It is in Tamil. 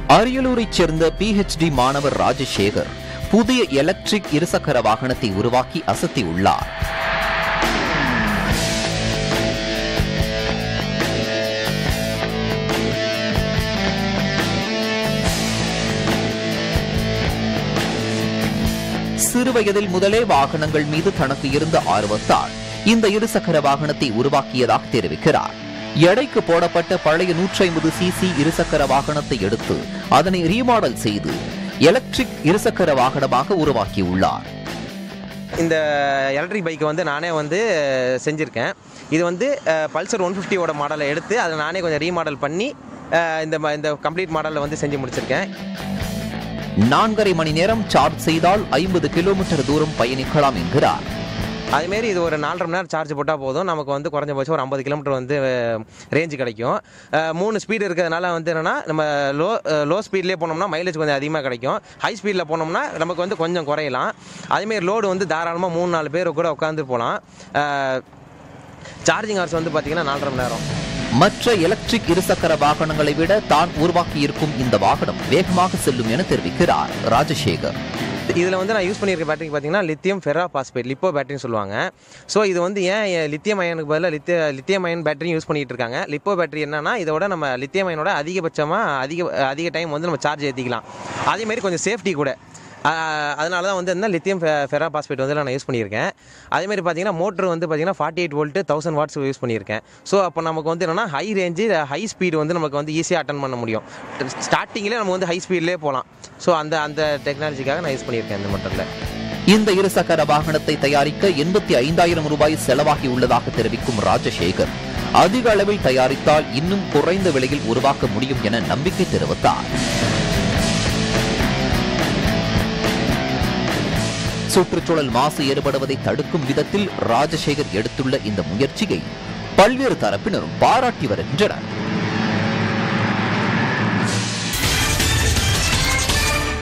அரியலூரைச் சேர்ந்த பிஹெச்டி மாணவர் ராஜசேகர் புதிய எலக்ட்ரிக் இருசக்கர வாகனத்தை உருவாக்கி அசத்தியுள்ளார் சிறுவயதில் முதலே வாகனங்கள் மீது தனக்கு இருந்த ஆர்வத்தால் இந்த இருசக்கர வாகனத்தை உருவாக்கியதாக தெரிவிக்கிறார் எடைக்கு போடப்பட்ட பழைய 150 சிசி இருசக்கர வாகனத்தை எடுத்து அதனை ரீமாடல் செய்து எலக்ட்ரிக் இருசக்கர வாகனமாக உருவாக்கியுள்ளார் இந்த எலக்ட்ரிக் பைக்கை வந்து நானே வந்து செஞ்சுருக்கேன் இது வந்து அஹ், பல்சர் ஒன் ஃபிஃப்டியோட மாடலை எடுத்து அதை நானே கொஞ்சம் ரீமாடல் பண்ணி அஹ், இந்த ம- இந்த கம்ப்ளீட் மாடலில் வந்து செஞ்சு முடிச்சிருக்கேன் நான்கரை மணி நேரம் சார்ஜ் செய்தால் ஐம்பது கிலோமீட்டர் தூரம் பயணிக்கலாம் என்கிறார் அதேமாரி இது ஒரு நாலரை மணி நேரம் சார்ஜ் போட்டால் போதும் நமக்கு வந்து குறைஞ்சபட்சம் ஒரு ஐம்பது கிலோமீட்டர் வந்து ரேஞ்சு கிடைக்கும் அஹ், மூணு ஸ்பீடு இருக்கிறதுனால வந்து என்னென்னா நம்ம லோ லோ ஸ்பீட்லேயே போனோம்னா மைலேஜ் கொஞ்சம் அதிகமாக கிடைக்கும் ஹை ஸ்பீடில் போனோம்னா நமக்கு வந்து கொஞ்சம் குறையலாம் அதேமாரி லோடு வந்து தாராளமாக மூணு நாலு பேர் கூட உட்காந்து போகலாம் சார்ஜிங் ஹவர்ஸ் வந்து பார்த்தீங்கன்னா நாலரை மணி நேரம் மற்ற எலக்ட்ரிக் இருசக்கர வாகனங்களை விட தான் உருவாக்கியிருக்கும் இந்த வாகனம் வேகமாக செல்லும் என தெரிவிக்கிறார் ராஜசேகர் இதில் வந்து நான் யூஸ் பண்ணியிருக்க பேட்டரி பார்த்தீங்கன்னா லித்தியம் ஃபெரா பாஸ்பேட் லிப்போ பேட்டரின்னு சொல்லுவாங்க ஸோ இது வந்து ஏன் லித்தியம் அயனுக்கு பதிலாக லித்திய லித்தியம் அயன் பேட்டரியும் யூஸ் பண்ணிட்டு இருக்காங்க லிப்போ பேட்டரி என்னன்னா இதோட நம்ம லித்தியம் அயனோட அதிகபட்சமாக அதிக அதிக டைம் வந்து நம்ம சார்ஜ் ஏற்றிக்கலாம் அதேமாரி கொஞ்சம் சேஃப்டி கூட ஆஹ் அதனால தான் வந்து என்ன லித்தியம் ஃபெரா பாஸ்பேட் வந்து நான் யூஸ் பண்ணியிருக்கேன் அதேமாதிரி பார்த்தீங்கன்னா மோட்ரு வந்து பார்த்தீங்கன்னா forty eight volt thousand watts use பண்ணியிருக்கேன் ஸோ அப்போ நமக்கு வந்து என்னன்னா ஹை ரேஞ்சு ஹை ஸ்பீடு வந்து நமக்கு வந்து ஈஸியாக அட்டன் பண்ண முடியும் ஸ்டார்டிங்கில் நம்ம வந்து ஹை ஸ்பீட்லேயே போகலாம் ஸோ அந்த அந்த டெக்னாலஜிக்காக நான் யூஸ் பண்ணியிருக்கேன் இந்த மோட்டரில் இந்த இருசக்கர வாகனத்தை தயாரிக்க எண்பத்தி ஐந்தாயிரம் ரூபாய் செலவாகி உள்ளதாக தெரிவிக்கும் ராஜசேகர் அதிக அளவில் தயாரித்தால் இன்னும் குறைந்த விலையில் உருவாக்க முடியும் என நம்பிக்கை தெரிவித்தார் சுற்றுச்சூழல் மாசு ஏற்படுவதை தடுக்கும் விதத்தில் ராஜசேகர் எடுத்துள்ள இந்த முயற்சியை பல்வேறு தரப்பினரும் பாராட்டி வருகின்றனர்